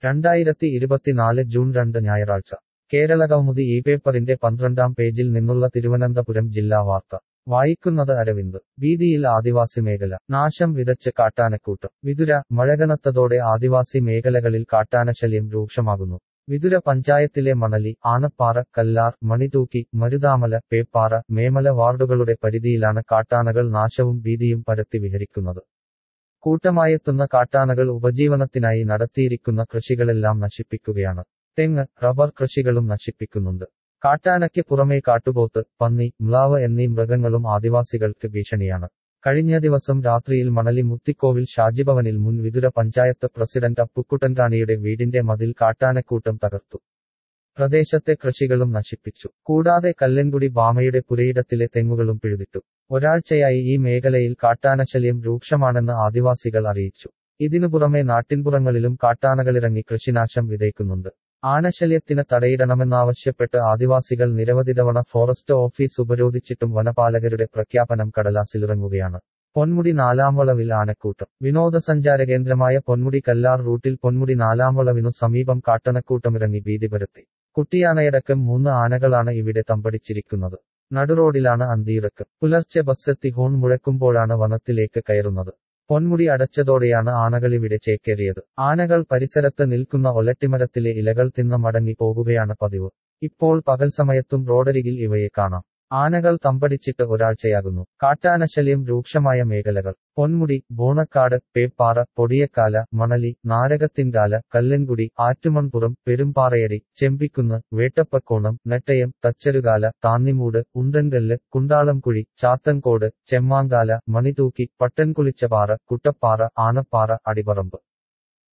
രണ്ടായിരത്തി ഇരുപത്തിനാല് ജൂൺ രണ്ട് ഞായറാഴ്ച കേരളകൗമുദി ഈ പേപ്പറിന്റെ പന്ത്രണ്ടാം പേജിൽ നിന്നുള്ള തിരുവനന്തപുരം ജില്ലാ വാർത്ത വായിക്കുന്നത് അരവിന്ദ് ഭീതിയിൽ ആദിവാസി മേഖല നാശം വിതച്ച് കാട്ടാനക്കൂട്ടം വിതുര മഴകനത്തതോടെ ആദിവാസി മേഖലകളിൽ കാട്ടാനശല്യം രൂക്ഷമാകുന്നു വിതുര പഞ്ചായത്തിലെ മണലി ആനപ്പാറ കല്ലാർ മണിതൂക്കി മരുതാമല പേപ്പാറ മേമല വാർഡുകളുടെ പരിധിയിലാണ് കാട്ടാനകൾ നാശവും ഭീതിയും പരത്തി വിഹരിക്കുന്നത് കൂട്ടമായെത്തുന്ന കാട്ടാനകൾ ഉപജീവനത്തിനായി നടത്തിയിരിക്കുന്ന കൃഷികളെല്ലാം നശിപ്പിക്കുകയാണ് തെങ്ങ് റബ്ബർ കൃഷികളും നശിപ്പിക്കുന്നുണ്ട് കാട്ടാനയ്ക്ക് പുറമേ കാട്ടുപോത്ത് പന്നി മ്ലാവ് എന്നീ മൃഗങ്ങളും ആദിവാസികൾക്ക് ഭീഷണിയാണ് കഴിഞ്ഞ ദിവസം രാത്രിയിൽ മണലി മുത്തിക്കോവിൽ ഷാജിഭവനിൽ മുൻ വിതുര പഞ്ചായത്ത് പ്രസിഡന്റ് അപ്പുക്കുട്ടൻകാണിയുടെ വീടിന്റെ മതിൽ കാട്ടാനക്കൂട്ടം തകർത്തു പ്രദേശത്തെ കൃഷികളും നശിപ്പിച്ചു കൂടാതെ കല്ലൻകുടി ബാമയുടെ പുരയിടത്തിലെ തെങ്ങുകളും പിഴുതിട്ടു ഒരാഴ്ചയായി ഈ മേഖലയിൽ കാട്ടാനശല്യം രൂക്ഷമാണെന്ന് ആദിവാസികൾ അറിയിച്ചു ഇതിനു പുറമെ നാട്ടിൻപുറങ്ങളിലും കാട്ടാനകളിറങ്ങി കൃഷിനാശം വിതയ്ക്കുന്നുണ്ട് ആനശല്യത്തിന് തടയിടണമെന്നാവശ്യപ്പെട്ട് ആദിവാസികൾ നിരവധി തവണ ഫോറസ്റ്റ് ഓഫീസ് ഉപരോധിച്ചിട്ടും വനപാലകരുടെ പ്രഖ്യാപനം കടലാസിലിറങ്ങുകയാണ് പൊന്മുടി നാലാംവളവിൽ ആനക്കൂട്ടം വിനോദസഞ്ചാര കേന്ദ്രമായ പൊന്മുടി കല്ലാർ റൂട്ടിൽ പൊന്മുടി നാലാംവളവിനു സമീപം കാട്ടനക്കൂട്ടമിറങ്ങി ഭീതി പരത്തി കുട്ടിയാനയടക്കം മൂന്ന് ആനകളാണ് ഇവിടെ തമ്പടിച്ചിരിക്കുന്നത് നടുറോഡിലാണ് അന്തിയിറക്കം പുലർച്ചെ ബസ്സെത്തി ഹോൺ മുഴക്കുമ്പോഴാണ് വനത്തിലേക്ക് കയറുന്നത് പൊന്മുടി അടച്ചതോടെയാണ് ആനകളിവിടെ ചേക്കേറിയത് ആനകൾ പരിസരത്ത് നിൽക്കുന്ന ഒലട്ടിമരത്തിലെ ഇലകൾ തിന്ന് മടങ്ങി പോകുകയാണ് പതിവ് ഇപ്പോൾ പകൽ സമയത്തും റോഡരികിൽ ഇവയെ കാണാം ആനകൾ തമ്പടിച്ചിട്ട് ഒരാഴ്ചയാകുന്നു കാട്ടാനശല്യം രൂക്ഷമായ മേഖലകൾ പൊന്മുടി ബോണക്കാട് പേപ്പാറ പൊടിയക്കാല മണലി നാരകത്തിൻകാല കല്ലൻകുടി ആറ്റുമൺപുറം പെരുമ്പാറയടി ചെമ്പിക്കുന്ന് വേട്ടപ്പക്കോണം നെട്ടയം തച്ചരുകാല താന്നിമൂട് ഉണ്ടൻകല്ല് കുണ്ടാളംകുഴി ചാത്തൻകോട് ചെമ്മാങ്കാല മണിതൂക്കി പട്ടൻകുളിച്ചപാറ കുട്ടപ്പാറ ആനപ്പാറ അടിപറമ്പ്